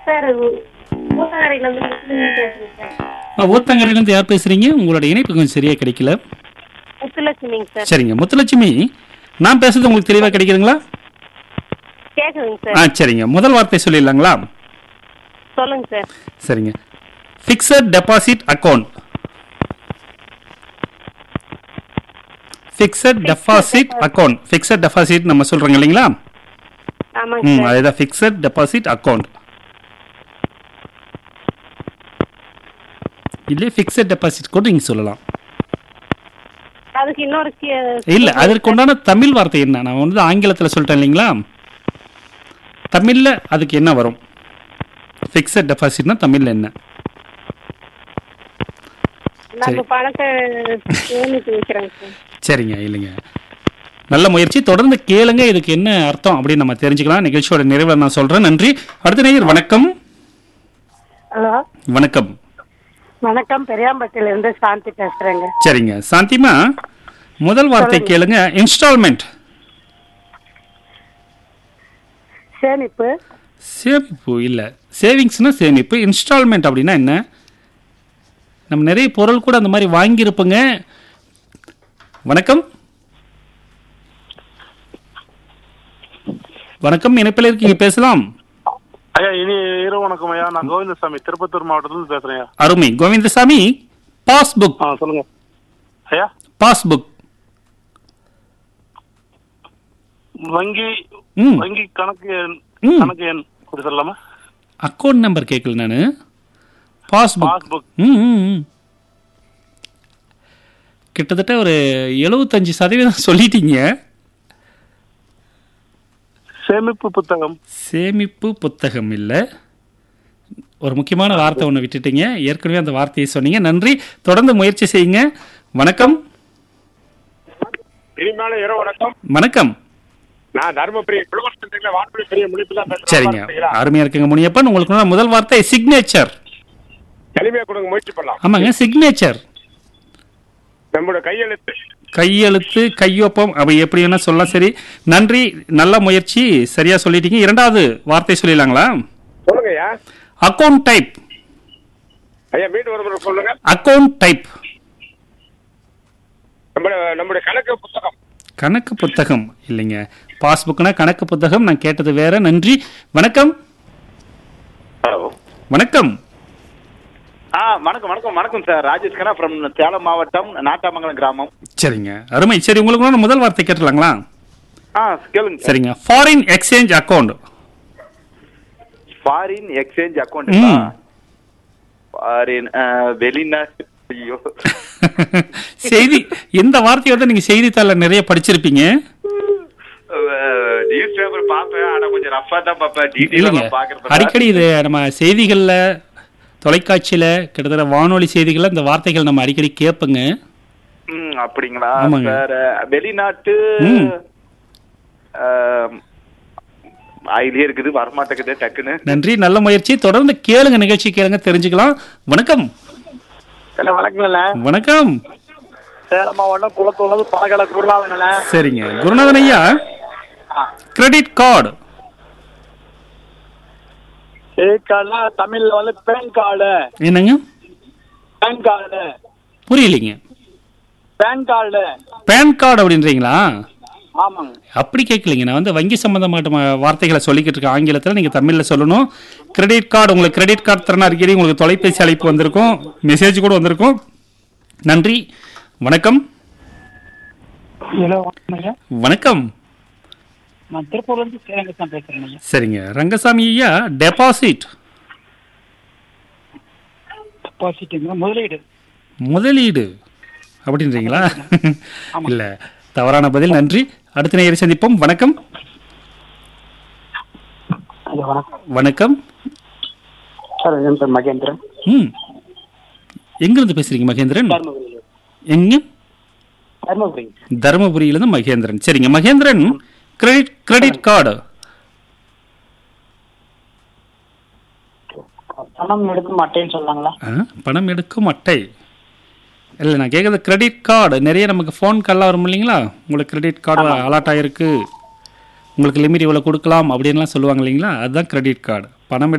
Sir ஊத்தங்கரையிலேருந்து Muthulakshmi பேசுறேன் sir ஊத்தங்கரையிலேருந்து யார் பேசுறீங்க உங்களோட இணைப்பு கொஞ்சம் சரியா கிடைக்கல முத்துலட்சுமிங்க சார் சரிங்க முத்துலட்சுமி நான் பேசுறது உங்களுக்கு தெளிவா கிடைக்குதுங்களா கேக்குதுங்க ஆ சார் சரிங்க முதல் வார்த்தை சொல்லிடலாங்களா சொல்லுங்க சார் சரிங்க fixed deposit account fixed deposit account fixed deposit நம்ம சொல்றோங்க இல்லைங்களா ஆமாங்க ம் சார் அதுதான் ஃபிக்ஸட் டெபாசிட் அக்கவுண்ட் இல்லை ஃபிக்ஸட் டெபாசிட் கூட நீங்க சொல்லலாம் அதுக்கு இன்னொரு கே- இல்ல அதற்கு உண்டான தமிழ் வார்த்தை என்ன நான் வந்து ஆங்கிலத்துல சொல்லிட்டேன் இல்லைங்களா தமிழ்ல அதுக்கு என்ன வரும் ஃபிக்ஸட் டெபாசிட்னா தமிழ்ல என்ன நம்ம பணத்தை சேமித்து வைக்கிறோங்க சார் சரிங்க இல்லைங்க நல்ல முயற்சி தொடர்ந்து கேளுங்க இதுக்கு என்ன அர்த்தம் அப்படின்னு நம்ம தெரிஞ்சுக்கலாம் நிகழ்ச்சியோட நிறைவில் நான் சொல்றேன் நன்றி அடுத்த நேயர் வணக்கம் ஹலோ வணக்கம் வணக்கம் பெரியாம்பட்டியில இருந்து சாந்தி பேசுறேங்க சரிங்க சாந்திமா முதல் வார்த்தை கேளுங்க இன்ஸ்டால்மெண்ட் சேமிப்பு சேமிப்பு இல்ல சேவிங்ஸ்னா சேமிப்பு இன்ஸ்டால்மெண்ட் அப்படின்னா என்ன நம்ம நிறைய பொருள் கூட அந்த மாதிரி வாங்கியிருப்போங்க வணக்கம் வணக்கம் இணைப்பில் இருக்கீங்க பேசலாம் ஐயா இனி இரவு வணக்கம் ஐயா நான் கோவிந்தசாமி திருப்பத்தூர் மாவட்டத்திலிருந்து பேசுறேன் ஐயா அருமை கோவிந்தசாமி பாஸ்புக் ஆ சொல்லுங்க ஐயா பாஸ்புக் வங்கி ம் வங்கி கணக்கு எண் ம். கணக்கு எண் அப்படி சொல்லலாமா அக்கௌண்ட் நம்பர் கேட்கல நான் பாஸ்புக் பாஸ்புக் ம் ம், ம். கிட்டத்தட்ட ஒரு எழுபத்தஞ்சு சதவீதம் சொல்லிட்டீங்க சேமிப்பு புத்தகம் சேமிப்பு புத்தகம் இல்லை ஒரு முக்கியமான வார்த்தை ஒன்று விட்டுட்டீங்க ஏற்கனவே அந்த வார்த்தையை சொன்னீங்க நன்றி தொடர்ந்து முயற்சி செய்யுங்க வணக்கம் இனிமேல இரவு வணக்கம் வணக்கம் நான் தருமபுரி குடும்பத்தில் வான்புரி பெரிய முடிப்புல சரிங்க அருமையா இருக்குங்க முனியப்பன் உங்களுக்கு உண்டான முதல் வார்த்தை சிக்னேச்சர் எளிமையா கொடுங்க முயற்சி பண்ணலாம் ஆமாங்க சிக்னேச்சர் நம்மளோட கையெழுத்து கையெழுத்து கையொப்பம் அப்படி எப்படி வேணா சொல்லலாம் சரி நன்றி நல்ல முயற்சி சரியா சொல்லிட்டீங்க இரண்டாவது வார்த்தை சொல்லிடலாங்களா சொல்லுங்க ஐயா அக்கௌண்ட் டைப் ஐயா மீண்டும் ஒரு முறை சொல்லுங்க அக்கௌண்ட் டைப் நம்ம நம்முடைய கணக்கு புத்தகம் கணக்கு புத்தகம் இல்லைங்க பாஸ்புக்னா கணக்கு புத்தகம் நான் கேட்டது வேற நன்றி வணக்கம் வணக்கம் ஆ வணக்கம் வணக்கம் வணக்கம் சார் ராஜேஷ் கண்ணா ஃப்ரம் சேலம் மாவட்டம் நாட்டாமங்கலம் கிராமம் சரிங்க அருமை சரி உங்களுக்கு உண்டான முதல் வார்த்தை கேட்டுலாங்களா ஆ கேளுங்க சார் சரிங்க foreign exchange account foreign exchange account ம். ஃபாரின் வெளிநாட்டு ஐயோ செய்தி எந்த வார்த்தையை வந்து நீங்க செய்தித்தாள்ல நிறைய படிச்சிருப்பீங்க நியூஸ் பேப்பர் பார்ப்பேன் ஆனா கொஞ்சம் ரஃபா தான் பார்ப்பேன் இல்லைங்க டீட்டெயிலாக பார்க்கறது அடிக்கடி இது நம்ம செய்திகள்ல தொலைக்காட்சியில கிட்டத்தட்ட வானொலி செய்திகள்ல இந்த வார்த்தைகள் நம்ம அடிக்கடி கேட்போங்க ம் அப்படிங்களா ஆமாங்க. வேற வெளிநாட்டு ம். ஐடியா இருக்குது வரமாட்டேங்குது டக்குன்னு நன்றி நல்ல முயற்சி தொடர்ந்து கேளுங்க நிகழ்ச்சி கேளுங்க தெரிஞ்சுக்கலாம் வணக்கம் என்ன வணக்கங்கண்ண வணக்கம் சேலம் மாவட்டம் குளத்தூர்ல பழகல குருநாதங்கண்ண சரிங்க குருநாதன் ஐயா கிரெடிட் கார்டு ஏக்கால தமிழ்ல வந்து பேன் கார்டு என்னங்க பேன் கார்டு புரியலைங்க பேன் கார்டு பேன் கார்டு அப்படின்றீங்களா ஆமாங்க அப்படி கேட்கலைங்க நான் வந்து வங்கி சம்பந்தமாட்ட ம- வார்த்தைகளை சொல்லிக்கிட்டு இருக்கேன் ஆங்கிலத்தில் நீங்கள் தமிழில் சொல்லணும் கிரெடிட் கார்டு உங்களுக்கு கிரெடிட் கார்டு தரணும் அடிக்கடி உங்களுக்கு தொலைபேசி அழைப்பு வந்திருக்கும் மெசேஜ் கூட வந்திருக்கும் நன்றி வணக்கம் ஹலோ வணக்கம் ஐயா வணக்கம் நான் திருப்பூர்ல இருந்து ஸ்ரீரங்கத்தான் பேசுறேன் ஐயா சரிங்க ரங்கசாமி ஐயா டெபாசிட் டெபாசிட்டுங்க முதலீடு முதலீடு அப்படின்றீங்களா இல்லை தவறான பதில் நன்றி அடுத்த நேரம் சந்திப்போம் வணக்கம் ஐயா வணக்கம் வணக்கம் சார் என் பேர் மகேந்திரன் ம் எங்கிருந்து பேசுறீங்க மகேந்திரன் தருமபுரி எங்க தருமபுரி தருமபுரியிலிருந்து மகேந்திரன் சரிங்க மகேந்திரன் கிரெடிட் கிரெடிட் கார்டு பணம் எடுக்கும் அட்டைன்னு சொன்னாங்களா பணம் எடுக்கும் அட்டை இல்லை நான் கேட்குறது கிரெடிட் கார்டு நிறைய நமக்கு ஃபோன் கால்லாம் வரும் இல்லைங்களா உங்களுக்கு கிரெடிட் கார்டு அலாட் ஆகிருக்கு உங்களுக்கு லிமிட் இவ்வளோ கொடுக்கலாம் அப்படின்லாம் சொல்லுவாங்க இல்லைங்களா அதுதான் கிரெடிட் கார்டு பணம்